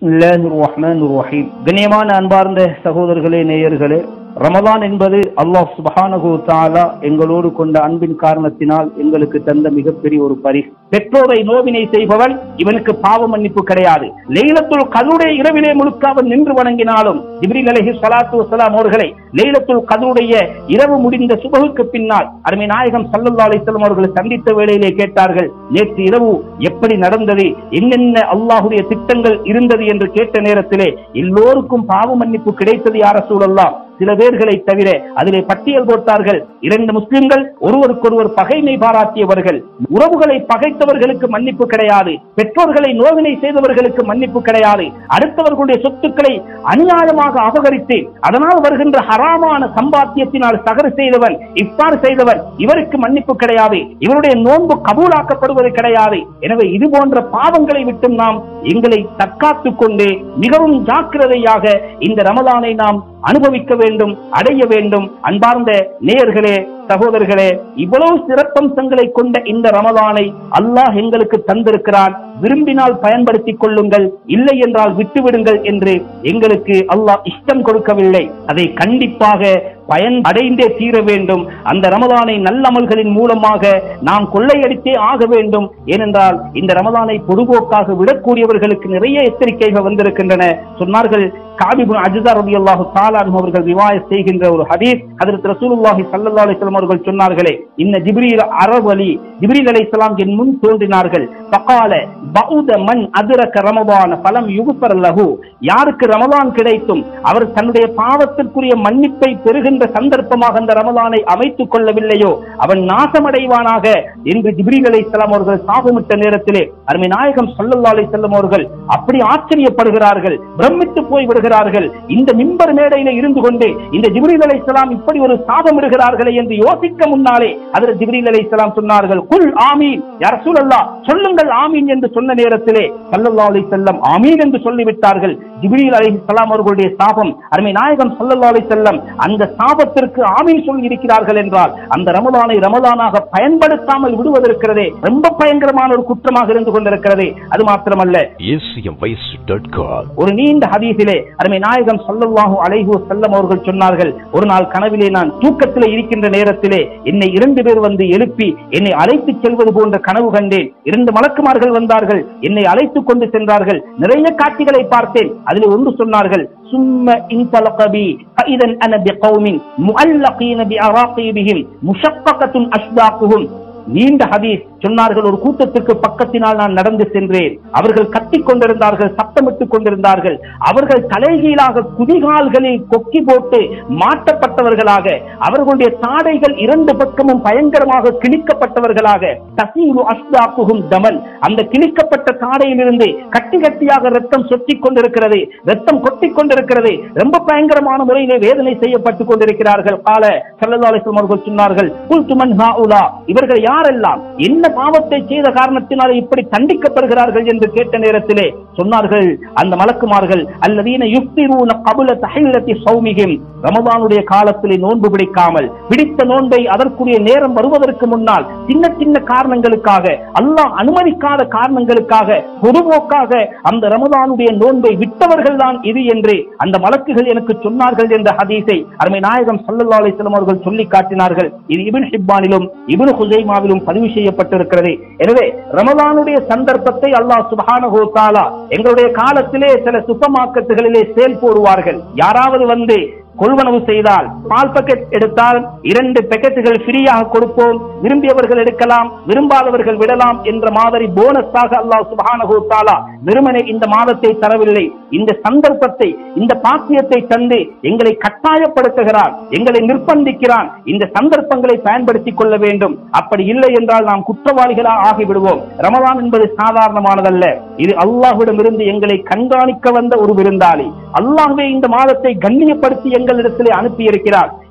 பிஸ்மில்லாஹிர் ரஹ்மானிர் ரஹீம் கண்ணியமான அன்பார்ந்த சகோதரர்களே நேயர்களே ரமதான் என்பது அல்லாஹ் சுப்ஹானஹு தஆலா எங்களோடு கொண்ட அன்பின் காரணத்தினால் எங்களுக்கு தந்த மிகப்பெரிய ஒரு பரிசு பெற்றோரை நோவினை செய்பவன் இவனுக்கு பாவ மன்னிப்பு கிடையாது லைலத்துல் கதருடைய இரவிலே முழுக்க அவன் நின்று வணங்கினாலும் ஜிப்ரீல் அலைஹி ஸலாத்து வஸலாம் அவர்களை லைலத்துல் கதருடைய இரவு முடிந்த சுபகுக்கு பின்னால் அருமை நாயகம் ஸல்லல்லாஹு அலைஹி வஸல்லம் அவர்களை சந்தித்த வேளையிலே கேட்டார்கள் நேற்று இரவு எப்படி நடந்தது என்னென்ன அல்லாஹ்வுடைய திட்டங்கள் இருந்தது என்று கேட்ட நேரத்திலே எல்லோருக்கும் பாவ மன்னிப்பு கிடைத்தது யார சூழல்லாம் சில பேர்களை தவிர அதிலே பட்டியல் போட்டார்கள் இரண்டு முஸ்லிம்கள் ஒருவருக்கொருவர் பகைமை பாராட்டியவர்கள் உறவுகளை பகைத்தவர்களுக்கு மன்னிப்பு கிடையாது பெற்றோர்களை நோவினை செய்தவர்களுக்கு மன்னிப்பு கிடையாது அடுத்தவர்களுடைய சொத்துக்களை அநியாயமாக அபகரித்து அதனால் வருகின்ற ஹராமான சம்பாத்தியத்தினால் சகரு செய்தவன் இஃப்தார் செய்தவன் இவருக்கு மன்னிப்பு கிடையாது இவருடைய நோன்பு கபூலாக்கப்படுவது கிடையாது எனவே இது போன்ற பாவங்களை விட்டும் நாம் எங்களை தற்காத்துக் கொண்டு மிகவும் ஜாக்கிரதையாக இந்த ரமலானை நாம் அனுபவிக்க வேண்டும் அடைய வேண்டும் அன்பார்ந்த நேயர்களே சகோதரர்களே இவ்வளவு சிறப்பம்சங்களை கொண்ட இந்த ரமலானை அல்லாஹ் எங்களுக்கு தந்திருக்கிறான் விரும்பினால் பயன்படுத்திக் கொள்ளுங்கள் இல்லை என்றால் விட்டுவிடுங்கள் என்று எங்களுக்கு அல்லாஹ் இஷ்டம் கொடுக்கவில்லை அதை கண்டிப்பாக பயன் அடைந்தே தீர வேண்டும் அந்த ரமலானை நல்லமல்களின் மூலமாக நாம் கொள்ளையடித்தே ஆக வேண்டும் ஏனென்றால் இந்த ரமலானை பொதுபோக்காக விடக்கூடியவர்களுக்கு நிறைய எச்சரிக்கைகள் வந்திருக்கின்றன சொன்னார்கள் காபிபு அஜிதா ரபி அல்லாஹு தாலான் அவர்கள் ரிவாய செய்கின்ற ஒரு ஹதீஸ் அதற்கு ரசூலுல்லாஹி ஸல்லல்லாஹு அலைஹி வஸல்லம் அவர்கள் சொன்னார்களே இன்ன ஜிப்ரீல் அரபு அலி ஜிப்ரீல் அலைஹிஸ்ஸலாம் என் முன் தோன்றினார்கள் ஃபகால பௌத மன் அதுரக ரமபான ஃபலம் யுக்ஃபர் லஹு யாருக்கு ரமலான் கிடைத்தும் அவர் தன்னுடைய பாவத்திற்குரிய மன்னிப்பை பெறுகின்ற சந்தர்ப்பமாக அந்த ரமலானை அமைத்துக் கொள்ளவில்லையோ அவன் நாசமடைவானாக என்று ஜிப்ரீல் அலைஹிஸ்ஸலாம் அவர்கள் சாபமிட்ட நேரத்திலே அருமை நாயகம் ஸல்லல்லாஹு அலைஹி வஸல்லம் அவர்கள் அப்படி ஆச்சரியப்படுகிறார்கள் பிரமித்து போய் விடுகிறார்கள் இந்த மிம்பர் மேடையில இருந்து கொண்டு இந்த ஜிப்ரீல் அலைஹிஸ்ஸலாம் இப்படி ஒரு சாபம் இடுகிறார்களே என்று யோசிக்க முன்னாலே அதில் ஜிப்ரீல் அலைஹிஸ்ஸலாம் சொன்னார்கள் குல் ஆமீன் யா ரசூலல்லாஹ் சொல்லுங்கள் ஆமீன் என்று சொன்ன நேரத்திலே ஸல்லல்லாஹு அலைஹி வஸல்லம் ஆமீன் என்று சொல்லிவிட்டார்கள் ஜிப்ரீல் அலைஹிஸ்ஸலாம் அவர்களுடைய சாபம் அருமை நாயகம் ஸல்லல்லாஹு அலைஹி வஸல்லம் அந்த சாபத்திற்கு ஆமீன் சொல்லி இருக்கிறார்கள் என்றால் அந்த ரமலானை ரமலானாக பயன்படுத்தாமல் விடுவதற்கிறதே ரொம்ப பயங்கரமான ஒரு குற்றமாக இருந்து கொண்டிருக்கிறது அது மாத்திரமல்ல acmvoice.com ஒரு நீண்ட ஹதீஸிலே அருமை நாயகம் ஸல்லல்லாஹு அலைஹி வஸல்லம் அவர்கள் சொன்னார்கள் ஒரு நாள் கனவிலே நான் தூக்கத்திலே இருக்கின்ற நேரத்திலே என்னை இரண்டு பேர் வந்து எழுப்பி என்னை அழைத்துச் செல்வது போன்ற கனவு கண்டேன் இரண்டு மலக்குமார்கள் வந்தார்கள் என்னை அழைத்துக் கொண்டு சென்றார்கள் நிறைய காட்சிகளை பார்த்தேன் அதிலே ஒன்று சொன்னார்கள் சும்ம இன்தலகபி ஃபஇதன் அன பிகௌமின் முஅல்லகீன பிஅராகிபிஹிம் முஷக்ககத்துன் அஸ்தாக்குஹும் நீண்ட ஹதீஸ் சொன்னார்கள் ஒரு கூட்டத்திற்கு பக்கத்தினால் நான் நடந்து சென்றேன் அவர்கள் கத்திக் கொண்டிருந்தார்கள் சத்தமிட்டுக் கொண்டிருந்தார்கள் அவர்கள் தலைகீழாக குதிகால்களில் கொக்கி போட்டு மாட்டப்பட்டவர்களாக அவர்களுடைய தாடைகள் இரண்டு பக்கமும் பயங்கரமாக கிழிக்கப்பட்டவர்களாக தசீலு அஸ்தாக்குகும் தமன் அந்த கிழிக்கப்பட்ட தாடையிலிருந்து கட்டி கட்டியாக ரத்தம் சொட்டிக் கொண்டிருக்கிறது ரத்தம் கொட்டிக் கொண்டிருக்கிறது ரொம்ப பயங்கரமான முறையிலே வேதனை செய்யப்பட்டுக் கொண்டிருக்கிறார்கள் கால செல்லதாலேசம் அவர்கள் சொன்னார்கள் குல் துமன் ஹாஉலா இவர்கள் யாரெல்லாம் என்ன பாவத்தை செய்த காரணத்தினால் இப்படி தண்டிக்கப்படுகிறார்கள் என்று கேட்ட நேரத்திலே சொன்னார்கள் அந்த மலக்குமார்கள் அல்லதீன யுக்திரூன கபுல தஹில்லத்தி சௌமிகிம் ரமதானுடைய காலத்திலே நோன்பு பிடிக்காமல் பிடித்த நோன்பை அதற்குரிய நேரம் வருவதற்கு முன்னால் சின்ன சின்ன காரணங்களுக்காக அல்லாஹ் அனுமதிக்காத காரணங்களுக்காக பொதுபோக்காக அந்த ரமதானுடைய நோன்பை விட்டவர்கள் தான் இது என்று அந்த மலக்குகள் எனக்கு சொன்னார்கள் என்ற ஹதீஸை அருமை நாயகம் ஸல்லல்லாஹு அலைஹி வஸல்லம் அவர்கள் சொல்லி காட்டினார்கள் இது இப்னு ஹிப்பானிலும் இப்னு ஹுசைமாவிலும் பதிவு செய்யப்பட்டிருக்கிறது எனவே ரமலானுடைய சந்தர்ப்பத்தை அல்லாஹ் சுப்ஹானஹு வ தஆலா எங்களுடைய காலத்திலே சில சூப்பர் மார்க்கெட்டுகளிலே சேல் போடுவார்கள் யாராவது வந்து கொள்வனவு செய்தால் பால் பாக்கெட் எடுத்தால் இரண்டு பேக்கெட்டுகள் ஃப்ரீயாக கொடுப்போம் விரும்பியவர்கள் எடுக்கலாம் விரும்பாதவர்கள் விடலாம் என்ற மாதிரி போனஸாக அல்லாஹ் சுப்ஹானஹு வ தஆலா வெறுமனே இந்த மாதத்தை தரவில்லை இந்த சந்தர்ப்பத்தை இந்த பாக்கியத்தை தந்து எங்களை கட்டாயப்படுத்துகிறான் எங்களை நிர்பந்திக்கிறான் இந்த சந்தர்ப்பங்களை பயன்படுத்திக் கொள்ள வேண்டும் அப்படி இல்லை என்றால் நாம் குற்றவாளிகளாக ஆகிவிடுவோம் ரமலான் என்பது சாதாரணமானதல்ல இது அல்லாஹ்விடமிருந்து எங்களை கண்காணிக்க வந்த ஒரு விருந்தாளி அல்லாஹ்வே இந்த மாதத்தை கண்ணியப்படுத்தி எங்களிடத்திலே அனுப்பி இருக்கிறார்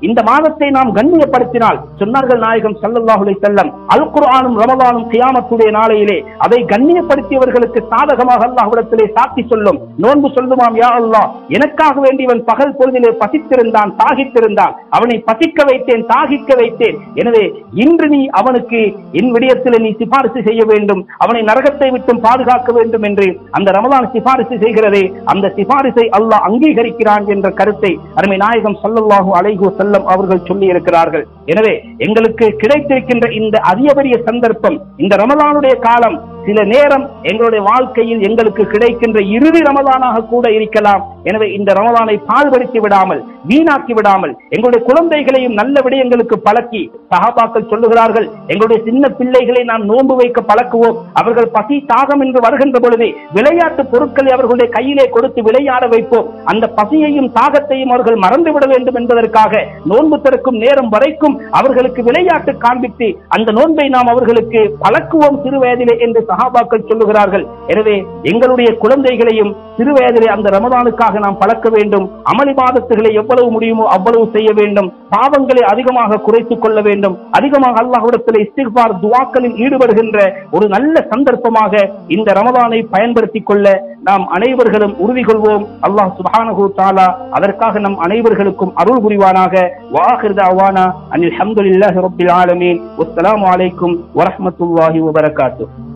இந்த மாதத்தை நாம் கண்ணியப்படுத்தினால் சொன்னார்கள் நாயகம் ஸல்லல்லாஹு அலைஹி வஸல்லம் அல் குர்ஆனும் ரமலானும் கியாமத்துடைய நாளையிலே அதை கண்ணியப்படுத்தியவர்களுக்கு சாதகமாக அல்லாஹ்விடத்திலே சாட்சி சொல்லும் நோன்பு சொல்லுமாம் யா அல்லாஹ் எனக்காக வேண்டியவன் பகல் பொழுதிலே பசித்திருந்தான் தாகித்திருந்தான் அவனை பசிக்க வைத்தேன் தாகிக்க வைத்தேன் எனவே இன்று நீ அவனுக்கு என் விடயத்தில் நீ சிபாரிசு செய்ய வேண்டும் அவனை நரகத்தை விட்டும் பாதுகாக்க வேண்டும் என்று அந்த ரமலான் சிபாரிசு செய்கிறதே அந்த சிபாரிசை அல்லாஹ் அங்கீகரிக்கிறான் என்ற கருத்தை அருமை நாயகம் ஸல்லல்லாஹு அலைஹி வஸல்லம் அவர்கள் சொல்லி இருக்கிறார்கள் எனவே எங்களுக்கு கிடைத்திருக்கின்ற இந்த அதிகபரிய சந்தர்ப்பம் இந்த ரமலானுடைய காலம் சில நேரம் எங்களுடைய வாழ்க்கையில் எங்களுக்கு கிடைக்கின்ற இறுதி ரமலானாக கூட இருக்கலாம் எனவே இந்த ரமலானை பாழ்படுத்தி விடாமல் வீணாக்கி விடாமல் எங்களுடைய குழந்தைகளையும் நல்ல விடயங்களுக்கு பழக்கி சகாபாக்கள் சொல்லுகிறார்கள் எங்களுடைய சின்ன பிள்ளைகளை நாம் நோன்பு வைக்க பழக்குவோம் அவர்கள் பசி தாகம் என்று வருகின்ற பொழுது விளையாட்டு பொருட்களை அவர்களுடைய கையிலே கொடுத்து விளையாட வைப்போம் அந்த பசியையும் தாகத்தையும் அவர்கள் மறந்து விட வேண்டும் என்பதற்காக நோன்பு திறக்கும் நேரம் வரைக்கும் அவர்களுக்கு விளையாட்டு காண்பித்து அந்த நோன்பை நாம் அவர்களுக்கு பழக்குவோம் சிறு வயதிலே என்று சகாபாக்கள் சொல்லுகிறார்கள் எனவே எங்களுடைய குழந்தைகளையும் சிறு வயதிலே அந்த ரமதானுக்காக நாம் பழக்க வேண்டும் அமளி மாதத்துகளை எவ்வளவு முடியுமோ அவ்வளவு செய்ய வேண்டும் பாவங்களை அதிகமாக குறைத்துக் கொள்ள வேண்டும் அதிகமாக அல்லாஹ்விடத்தில் இஸ்திக்பார் துவாக்களில் ஈடுபடுகின்ற ஒரு நல்ல சந்தர்ப்பமாக இந்த ரமதானை பயன்படுத்திக் கொள்ள நாம் அனைவர்களும் உறுதி கொள்வோம் அல்லாஹ் சுப்ஹானஹு தஆலா அதற்காக நம் அனைவர்களுக்கும் அருள் புரிவானாக வாஹிர் தஅவானா அனில் ஹம்துலில்லாஹி ரப்பில் ஆலமீன் வஸ்ஸலாமு அலைக்கும் வரஹ்மத்துல்லாஹி வபரகாத்துஹு